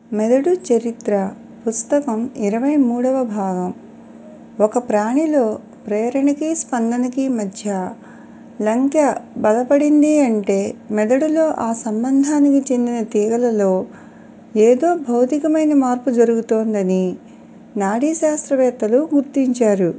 మెదడు చరిత్ర పుస్తకం ఇరవై మూడవ భాగం ఒక ప్రాణిలో ప్రేరణకి స్పందనకి మధ్య లంకె బలపడింది అంటే మెదడులో ఆ సంబంధానికి చెందిన తీగలలో ఏదో భౌతికమైన మార్పు జరుగుతోందని నాడీ శాస్త్రవేత్తలు గుర్తించారు.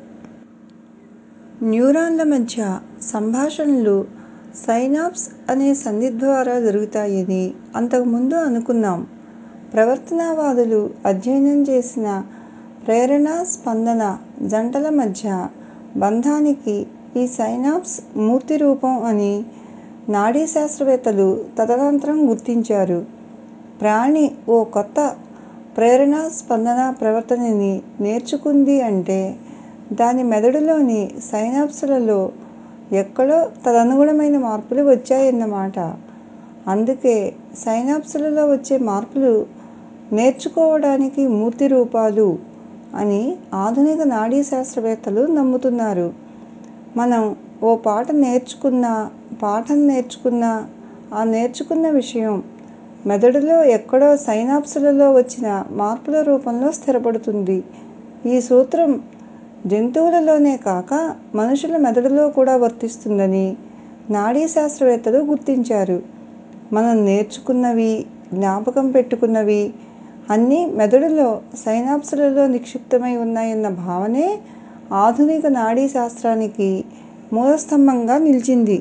న్యూరాన్ల మధ్య సంభాషణలు సైనాప్స్ అనే సంధి ద్వారా జరుగుతాయని అంతకు ముందు అనుకున్నాం. ప్రవర్తనవాదులు అధ్యయనం చేసిన ప్రేరణ స్పందన జంటల మధ్య బంధానికి ఈ సైనాప్స్ మూర్తిరూపం అని నాడీ శాస్త్రవేత్తలు తదనంతరం గుర్తించారు. ప్రాణి ఓ కొత్త ప్రేరణ స్పందన ప్రవర్తనని నేర్చుకుంది అంటే దాని మెదడులోని సైనాప్స్ లలో ఎక్కడో తదనుగుణమైన మార్పులు వచ్చాయన్నమాట. అందుకే సైనాప్స్ లలో వచ్చే మార్పులు నేర్చుకోవడానికి మూర్తిరూపాలు అని ఆధునిక నాడీ శాస్త్రవేత్తలు నమ్ముతున్నారు. మనం ఓ పాట నేర్చుకున్నా పాఠం నేర్చుకున్నా ఆ నేర్చుకున్న విషయం మెదడులో ఎక్కడో సైనాప్స్ లలో వచ్చిన మార్పుల రూపంలో స్థిరపడుతుంది. ఈ సూత్రం జంతువులలోనే కాక మనుషుల మెదడులో కూడా వర్తిస్తుందని నాడీ శాస్త్రవేత్తలు గుర్తించారు. మనం నేర్చుకున్నవీ, జ్ఞాపకం పెట్టుకున్నవీ అన్నీ మెదడులో సైనాప్స్ లలో నిక్షిప్తమై ఉన్నాయన్న భావనే ఆధునిక నాడీ శాస్త్రానికి మూలస్తంభంగా నిలిచింది.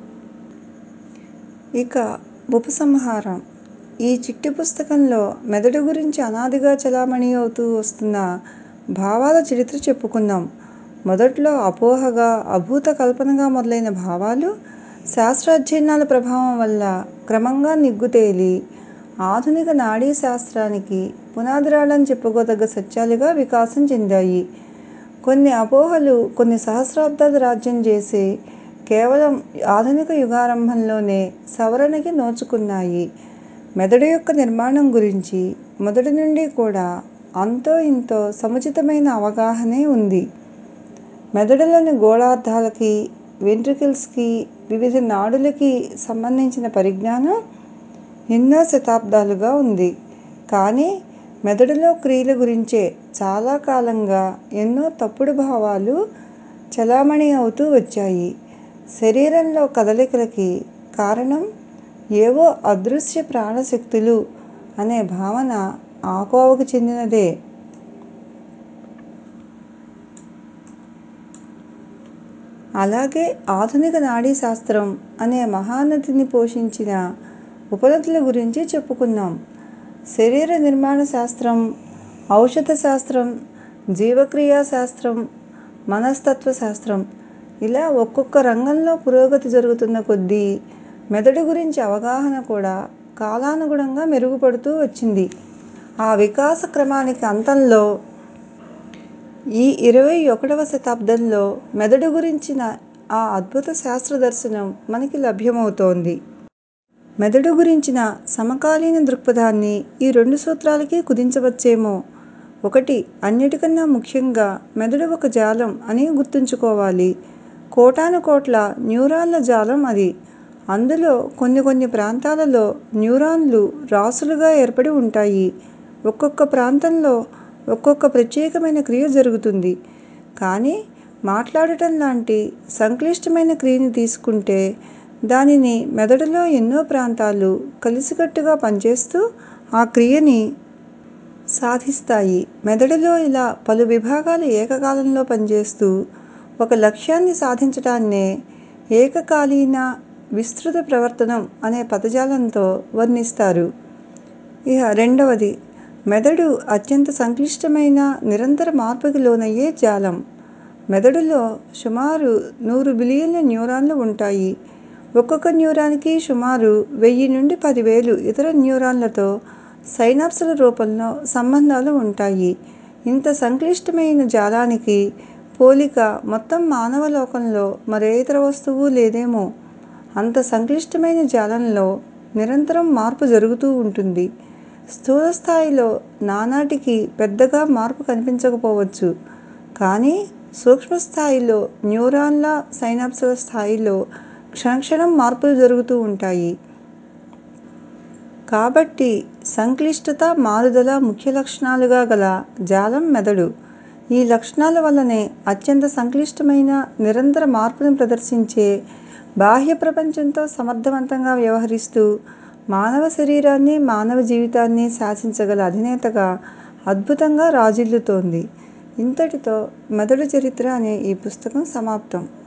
ఇక ఉపసంహారం ఈ చిట్టి పుస్తకంలో మెదడు గురించి అనాదిగా చలామణి అవుతూ వస్తున్న భావాల చరిత్ర చెప్పుకుందాం. మొదట్లో అపోహగా, అభూత కల్పనగా మొదలైన భావాలు శాస్త్రాధ్యయనాల ప్రభావం వల్ల క్రమంగా నిగ్గుతేలి ఆధునిక నాడీ శాస్త్రానికి పునాదిరాళ్ళని చెప్పుకోదగ్గ సత్యాలుగా వికాసం చెందాయి. కొన్ని అపోహలు కొన్ని సహస్రాబ్దాలు రాజ్యం చేసి కేవలం ఆధునిక యుగారంభంలోనే సవరణకి నోచుకున్నాయి. మెదడు యొక్క నిర్మాణం గురించి మొదటి నుండీ కూడా అంతో ఇంతో సముచితమైన అవగాహనే ఉంది. మెదడులోని గోళార్ధాలకి, వెంట్రికల్స్ కి, వివిధ నాడులకి సంబంధించిన పరిజ్ఞానం ఎన్నో శతాబ్దాలుగా ఉంది. కానీ మెదడులో క్రియల గురించే చాలా కాలంగా ఎన్నో తప్పుడు భావాలు చలామణి అవుతూ వచ్చాయి. శరీరంలో కదలికలకి కారణం ఏవో అదృశ్య ప్రాణశక్తులు అనే భావన ఆ కోవకి చెందినదే. అలాగే ఆధునిక నాడీ శాస్త్రం అనే మహానదిని పోషించిన ఉపనదుల గురించి చెప్పుకున్నాం. శరీర నిర్మాణ శాస్త్రం, ఔషధ శాస్త్రం, జీవక్రియా శాస్త్రం, మనస్తత్వ శాస్త్రం ఇలా ఒక్కొక్క రంగంలో పురోగతి జరుగుతున్న కొద్దీ మెదడు గురించి అవగాహన కూడా కాలానుగుణంగా మెరుగుపడుతూ వచ్చింది. ఆ వికాస క్రమానికి అంతంలో ఈ ఇరవై ఒకటవ శతాబ్దంలో మెదడు గురించిన ఆ అద్భుత శాస్త్ర దర్శనం మనకి లభ్యమవుతోంది. మెదడు గురించిన సమకాలీన దృక్పథాన్ని ఈ రెండు సూత్రాలకి కుదించవచ్చేమో. ఒకటి అన్నిటికన్నా ముఖ్యంగా మెదడు ఒక జాలం అని గుర్తుంచుకోవాలి. కోటానుకోట్ల న్యూరాన్ల జాలం అది. అందులో కొన్ని కొన్ని ప్రాంతాలలో న్యూరాన్లు రాసులుగా ఏర్పడి ఉంటాయి. ఒక్కొక్క ప్రాంతంలో ఒక్కొక్క ప్రత్యేకమైన క్రియ జరుగుతుంది. కానీ మాట్లాడటం లాంటి సంక్లిష్టమైన క్రియని తీసుకుంటే దానిని మెదడులో ఎన్నో ప్రాంతాలు కలిసికట్టుగా పనిచేస్తూ ఆ క్రియని సాధిస్తాయి. మెదడులో ఇలా పలు విభాగాలు ఏకకాలంలో పనిచేస్తూ ఒక లక్ష్యాన్ని సాధించటాన్నే ఏకకాలీన విస్తృత ప్రవర్తనం అనే పదజాలంతో వర్ణిస్తారు. ఇహ రెండవది మెదడు అత్యంత సంక్లిష్టమైన నిరంతర మార్పుకి లోనయ్యే జాలం. మెదడులో సుమారు నూరు బిలియన్ల న్యూరాన్లు ఉంటాయి. ఒక్కొక్క న్యూరాన్ కి సుమారు వెయ్యి నుండి పదివేలు ఇతర న్యూరాన్లతో సైనాప్స్ ల రూపంలో సంబంధాలు ఉంటాయి. ఇంత సంక్లిష్టమైన జాలానికి పోలిక మొత్తం మానవ లోకంలో మరే ఇతర వస్తువూ లేదేమో. అంత సంక్లిష్టమైన జాలంలో నిరంతరం మార్పు జరుగుతూ ఉంటుంది. స్థూల స్థాయిలో నానాటికీ పెద్దగా మార్పు కనిపించకపోవచ్చు. కానీ సూక్ష్మ స్థాయిలో న్యూరాన్ల, సైనాప్స్ ల స్థాయిలో క్షణక్షణం మార్పులు జరుగుతూ ఉంటాయి. కాబట్టి సంక్లిష్టత మారుదల ముఖ్య లక్షణాలుగా గల జాలం మెదడు ఈ లక్షణాల వల్లనే అత్యంత సంక్లిష్టమైన నిరంతర మార్పును ప్రదర్శించే బాహ్య ప్రపంచంతో సమర్థవంతంగా వ్యవహరిస్తూ మానవ శరీరాన్ని మానవ జీవితాన్ని శాసించగల అధినేతగా అద్భుతంగా రాజిల్లుతోంది ఇంతటితో మెదడు చరిత్ర అనే ఈ పుస్తకం సమాప్తం